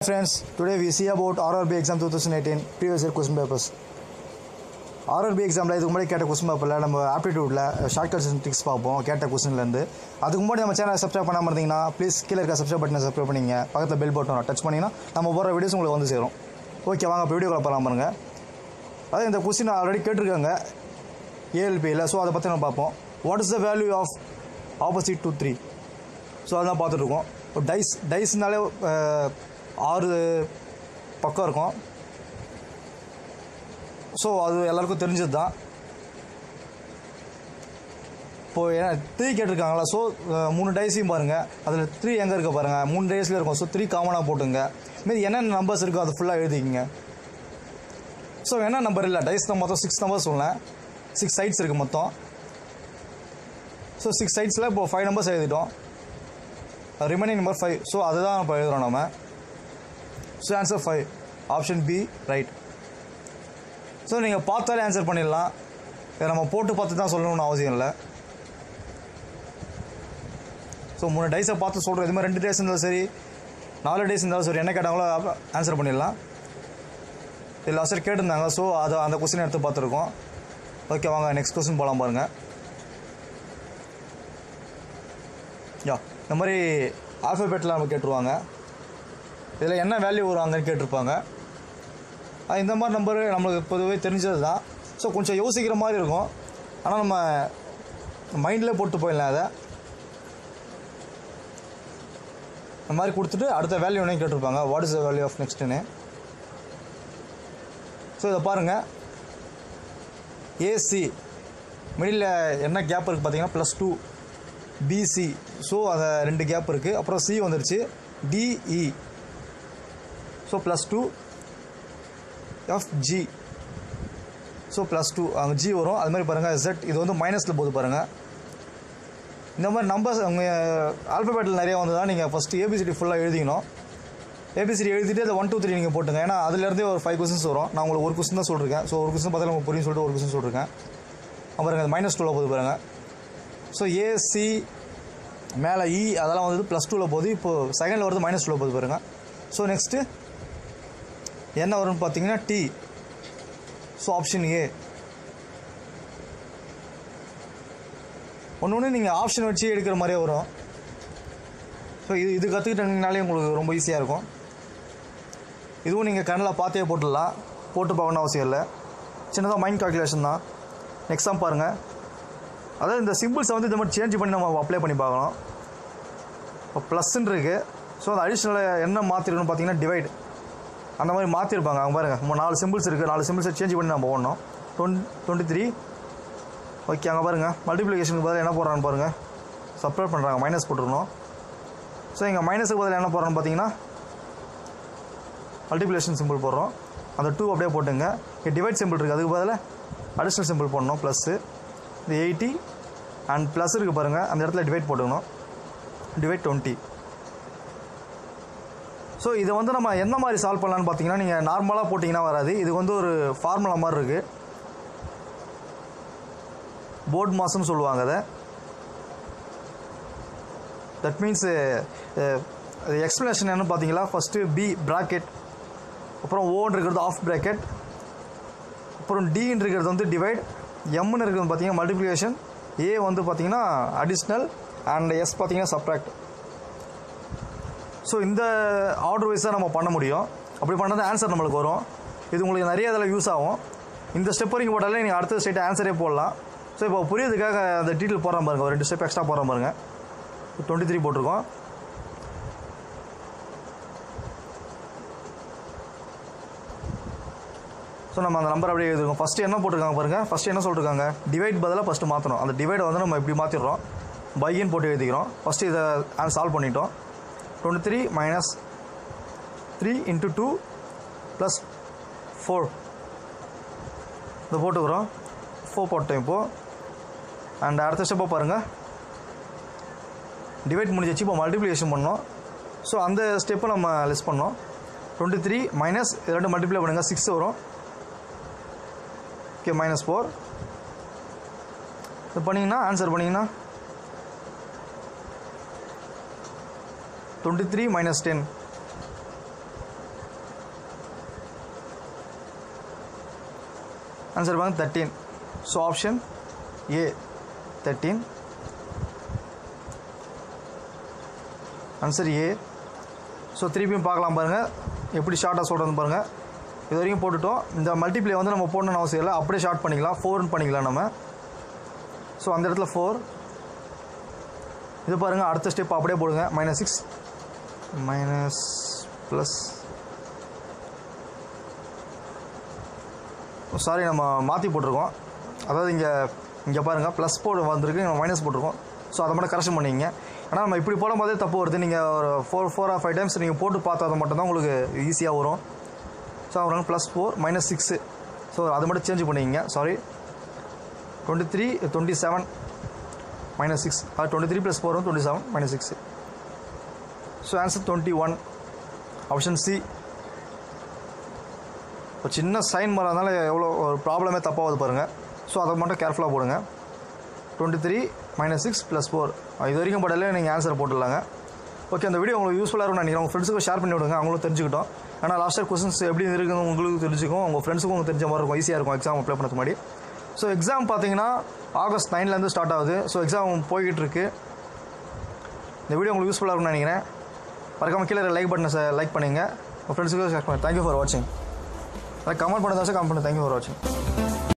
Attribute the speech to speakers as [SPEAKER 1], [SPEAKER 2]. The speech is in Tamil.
[SPEAKER 1] friends, today we see about RRB exam 2018 previous year question papers. RRB எக்ஸாமில் இதுக்கு முன்னாடி கேட்ட கொஸ்டின் பேப்பரில் நம்ம ஆப்டிடியூட்டில் ஷார்ட்கட்ஸ் ட்ரிக்ஸ் பார்ப்போம் கேட்ட கொஸ்டின்லேருந்து அதுக்கு முன்னாடி நம்ம சேனலை சப்ஸ்கிரைப் பண்ணாமல் இருந்தீங்கன்னா ப்ளீஸ் கீழே இருக்க சப்ஸ்கிரைப் பட்டனை சப்ஸ்கிரைப் பண்ணிங்க பக்கத்தில் பெல் பட்டன் டச் பண்ணிங்கன்னா நம்ம போகிற வீடியோஸ் உங்களுக்கு வந்து சேரும் ஓகே வாங்க இப்போ வீடியோவில் பார்க்கலாம் பாருங்க அதாவது இந்த கொஸ்டின் ஆல்ரெடி கேட்டிருக்காங்க ஏஎல்பியில் ஸோ அதை பற்றி நம்ம பார்ப்போம் what is the value of opposite to three so அதான் பார்த்துட்ருக்கோம் இப்போ டைஸ் டைஸ்னாலே அஹ், ஆறு பக்கம் இருக்கும் ஸோ அது எல்லாருக்கும் தெரிஞ்சது தான் இப்போது ஏன்னா த்ரீ கேட்டிருக்காங்களா ஸோ மூணு டைஸையும் பாருங்கள் அதில் த்ரீ எங்கே இருக்க பாருங்கள் மூணு டைஸில் இருக்கும் ஸோ த்ரீ காமனாக போட்டுங்க மீதி என்னென்ன நம்பர்ஸ் இருக்கோ அது ஃபுல்லாக எழுதிக்கிங்க ஸோ என்ன நம்பர் இல்லை டைஸ் தான் மொத்தம் சிக்ஸ் நம்பர்ஸ் சொன்னேன் சிக்ஸ் சைட்ஸ் இருக்குது மொத்தம் ஸோ சிக்ஸ் சைட்ஸில் இப்போ ஃபைவ் நம்பர்ஸ் எழுதிட்டோம் ரிமைனிங் நம்பர் ஃபைவ் ஸோ அதுதான் இப்போ எழுதுகிறோம் நம்ம so answer five option B right so நீங்கள் பார்த்தாலே ஆன்சர் பண்ணிடலாம் இதை நம்ம போட்டு பார்த்து தான் சொல்லணும்னு அவசியம் இல்லை ஸோ மூணு டைஸை பார்த்து சொல்கிறோம் இது மாதிரி ரெண்டு டேஸ் இருந்தாலும் சரி நாலு டேஸ் இருந்தாலும் சரி என்ன கேட்டாங்களோ ஆன்சர் பண்ணிடலாம் இது லாஸ்ட் இயர் கேட்டிருந்தாங்க ஸோ அதை அந்த கொஸ்டின் எடுத்து பார்த்துருக்கோம் ஓகே வாங்க நெக்ஸ்ட் கொஸ்டின் போகலாம் பாருங்கள் யா இந்த மாதிரி ஆல்ஃபபெட்டில் நம்ம கேட்டுருவாங்க இதில் என்ன வேல்யூ வரும் அங்கன்னு கேட்டிருப்பாங்க அது இந்த மாதிரி நம்பர் நம்மளுக்கு பொதுவே தெரிஞ்சது தான் ஸோ கொஞ்சம் யோசிக்கிற மாதிரி இருக்கும் ஆனால் நம்ம மைண்டில் போட்டு போயிடலாம் அதை இந்த மாதிரி கொடுத்துட்டு அடுத்த வேல்யூ என்ன கேட்டிருப்பாங்க what is the value of நெக்ஸ்ட்டுன்னு ஸோ இதை பாருங்கள் ஏசி மிடில் என்ன கேப் இருக்குது பார்த்தீங்கன்னா ப்ளஸ் டூ பிசி ஸோ அதை ரெண்டு கேப் இருக்குது அப்புறம் சி வந்துருச்சு DE so plus two FG so plus two அங்கே ஜி வரும் அது மாதிரி பாருங்கள் Z இது வந்து மைனஸில் போகுது பாருங்கள் இந்த மாதிரி நம்பர்ஸ் உங்கள் ஆல்பபெட்டில் நிறைய வந்ததா நீங்கள் ஃபஸ்ட்டு ஏபிசிடி ஃபுல்லாக எழுதிக்கணும் ஏபிசிடி எழுதிட்டு அதை ஒன் டூ த்ரீ நீங்கள் போட்டுங்க ஏன்னா அதுலேருந்தே ஒரு ஃபைவ் கொஸ்டின்ஸ் வரும் நான் உங்களுக்கு ஒரு கொஸ்டின் தான் சொல்லிருக்கேன் ஸோ ஒரு கொஸ்டின் பார்த்தா உங்களுக்கு புரியும் சொல்லிட்டு ஒரு கொஸ்டின் சொல்லிருக்கேன் அப்புறம் பாருங்க மைனஸ் டூவில் போகுது பாருங்கள் ஸோ ஏசி மேலே இ அதெல்லாம் வந்து ப்ளஸ் டூவில் போகுது இப்போது செகண்டில் வருது மைனஸ் டூவில் போகுது பாருங்கள் ஸோ நெக்ஸ்ட்டு என்ன வரும்னு பார்த்தீங்கன்னா டி ஸோ ஆப்ஷன் ஏ ஒன்று ஒன்று நீங்கள் ஆப்ஷன் வச்சு எடுக்கிற மாதிரியே வரும் ஸோ இது இது கற்றுக்கிட்டீங்கனாலே உங்களுக்கு ரொம்ப ஈஸியாக இருக்கும் இதுவும் நீங்கள் கண்ணில் பார்த்தே போட்டுடலாம் போட்டு பார்க்கணும் அவசியம் இல்லை சின்னதாக மைண்ட் கால்குலேஷன் தான் எக்ஸாம் பாருங்கள் அதாவது இந்த சிம்பிள்ஸை வந்து இந்த மாதிரி சேஞ்ச் பண்ணி நம்ம அப்ளை பண்ணி பார்க்கணும் இப்போ ப்ளஸ்ன்னு இருக்குது ஸோ அந்த அடிஷ்னலாக என்ன மாற்றிருக்குன்னு பார்த்தீங்கன்னா டிவைட் அந்த மாதிரி மாற்றிருப்பாங்க அங்கே பாருங்கள் நம்ம நாலு சிம்பிள்ஸ் இருக்குது நாலு சிம்பிள்ஸை சேஞ்ச் பண்ணி நம்ம போடணும் டுவெண்ட் டுவெண்ட்டி த்ரீ ஓகே அங்கே பாருங்கள் மல்டிப்ளிகேஷனுக்கு பதில் என்ன போடுறான்னு பாருங்கள் சப்ரேட் பண்ணுறாங்க மைனஸ் போட்டுருக்கணும் ஸோ இங்கே மைனஸுக்கு பதில் என்ன போடுறோன்னு பார்த்தீங்கன்னா மல்டிப்ளிகேஷன் சிம்பிள் போடுறோம் அந்த டூ அப்படியே போட்டுங்க இங்கே டிவைட் சிம்பிள் இருக்குது அதுக்கு பதில் அடிஷ்னல் சிம்பிள் போடணும் ப்ளஸ்ஸு இந்த எயிட்டி அண்ட் ப்ளஸ் இருக்குது பாருங்கள் அந்த இடத்துல டிவைட் போட்டுக்கணும் டிவைட் டுவெண்ட்டி ஸோ இதை வந்து நம்ம எந்த மாதிரி சால்வ் பண்ணலான்னு பார்த்தீங்கன்னா நீங்கள் நார்மலாக போட்டிங்கன்னா வராது இதுக்கு வந்து ஒரு ஃபார்முலா மாதிரி இருக்குது போர்ட் மாஸ்ன்னு சொல்லுவாங்க அதை தட் மீன்ஸ் எக்ஸ்ப்ளனேஷன் என்னன்னு பார்த்தீங்களா ஃபஸ்ட்டு பி ப்ராக்கெட் அப்புறம் ஓன்னு இருக்கிறது ஆஃப் ப்ராக்கெட் அப்புறம் டின்னு இருக்கிறது வந்து டிவைட் எம்னு இருக்கிறது பார்த்தீங்கன்னா மல்டிப்ளிகேஷன் ஏ வந்து பார்த்தீங்கன்னா அடிஷ்னல் அண்ட் எஸ் பார்த்தீங்கன்னா சப்ராக்ட் ஸோ இந்த ஆர்டர் வைஸாக நம்ம பண்ண முடியும் அப்படி பண்ணது ஆன்சர் நம்மளுக்கு வரும் இது உங்களுக்கு நிறைய இதில் யூஸ் ஆகும் இந்த ஸ்டெப் வரைக்கும் போட்டாலே நீங்கள் அடுத்த ஸ்டேட் ஆன்சரே போடலாம் ஸோ இப்போ புரியதுக்காக அந்த டீட்டெயில் போடுறேன் பாருங்க ஒரு ரெண்டு ஸ்டெப் எக்ஸ்ட்ரா போடுறேன் பாருங்க டுவெண்ட்டி த்ரீ போட்டிருக்கோம் ஸோ நம்ம அந்த நம்பர் அப்படியே எழுதிருக்கோம் ஃபஸ்ட்டு என்ன போட்டிருக்காங்க பாருங்கள் ஃபஸ்ட்டு என்ன சொல்லிருக்காங்க டிவைட் பதிலாக ஃபஸ்ட்டு மாற்றணும் அந்த டிவைடை வந்து நம்ம இப்படி மாற்றிடுறோம் பையின்னு போட்டு எழுதிக்கிறோம் ஃபஸ்ட்டு இதை சால்வ் பண்ணிட்டோம் twenty three minus three into two plus four இதை போட்டுக்கிறோம் ஃபோர் போட்டோம் இப்போது அண்ட் அடுத்த ஸ்டெப்பை பாருங்கள் டிவைட் முடிஞ்சிச்சு இப்போ மல்டிப்ளிகேஷன் பண்ணோம் ஸோ அந்த ஸ்டெப்பை நம்ம லெஸ் பண்ணோம் டுவெண்ட்டி த்ரீ மைனஸ் ரெண்டு மல்டிப்ளை பண்ணுங்கள் சிக்ஸ் வரும் ஓகே மைனஸ் ஃபோர் இது பண்ணிங்கன்னா ஆன்சர் பண்ணிங்கன்னா twenty three minus ten answer பாருங்க thirteen so option A thirteen answer A so திருப்பியும் பார்க்கலாம் பாருங்கள் எப்படி ஷார்ட்டாக சொல்கிறது பாருங்கள் இது வரைக்கும் போட்டுட்டோம் இந்த மல்டிப்ளை வந்து நம்ம போடணும்னு அவசியம் இல்லை அப்படியே ஷார்ட் பண்ணிக்கலாம் ஃபோர்னு பண்ணிக்கலாம் நம்ம ஸோ அந்த இடத்துல ஃபோர் இது பாருங்கள் அடுத்த ஸ்டெப் அப்படியே போடுங்க minus six minus plus sorry நம்ம மாற்றி போட்டிருக்கோம் அதாவது இங்கே இங்கே பாருங்கள் ப்ளஸ் போடு வந்திருக்கு நம்ம மைனஸ் போட்டிருக்கோம் ஸோ அதை மட்டும் கரெக்ஷன் பண்ணிங்க ஆனால் நம்ம இப்படி போடும் போதே தப்பு வருது நீங்கள் ஒரு four four or five times நீங்கள் போட்டு பார்த்தா அது மட்டும்தான் உங்களுக்கு ஈஸியாக வரும் ஸோ அவங்க plus four minus six so அதை மட்டும் சேஞ்ச் பண்ணிக்கிங்க sorry twenty three twenty seven minus six அது twenty three plus four twenty seven minus six so answer twenty one option C ஒரு சின்ன சைன் வரதுனால எவ்வளோ ஒரு ப்ராப்ளமே தப்பாகுது பாருங்கள் ஸோ அதை மட்டும் கேர்ஃபுல்லாக போடுங்க twenty three minus six plus four இது வரைக்கும் படல நீங்கள் ஆன்சர் போட்டுடலாங்க ஓகே அந்த வீடியோ உங்களுக்கு யூஸ்ஃபுல்லாக இருக்கும்னு நினைக்கிறேன் உங்கள் ஃப்ரெண்ட்ஸுக்கும் ஷேர் பண்ணி விடுங்க அவங்களும் தெரிஞ்சுக்கிட்டோம் ஆனால் லாஸ்ட் இயர் கொஸ்டின்ஸ் எப்படி இருக்குன்னு உங்களுக்கு தெரிஞ்சுக்கும் உங்கள் ஃப்ரெண்ட்ஸுக்கும் உங்களுக்கு தெரிஞ்ச மாதிரி இருக்கும் ஈஸியாக இருக்கும் எக்ஸாம் அப்ளை பண்ணது முன்னாடி ஸோ எக்ஸாம் பார்த்தீங்கன்னா ஆகஸ்ட் நைன்லேருந்து ஸ்டார்ட் ஆகுது ஸோ எக்ஸாம் போய்கிட்டு இருக்கு இந்த வீடியோ உங்களுக்கு யூஸ்ஃபுல்லாக இருக்கும்னு நினைக்கிறேன் மறக்காம கீழே லைக் பட்டனை லைக் பண்ணுங்கள் உங்கள் ஃப்ரெண்ட்ஸுக்கும் ஷேர் பண்ணுங்கள் தேங்க்யூ ஃபார் வாட்சிங் கமெண்ட் பண்ணுறதா கமெண்ட் பண்ணி தேங்க்யூ ஃபார் வாட்சிங்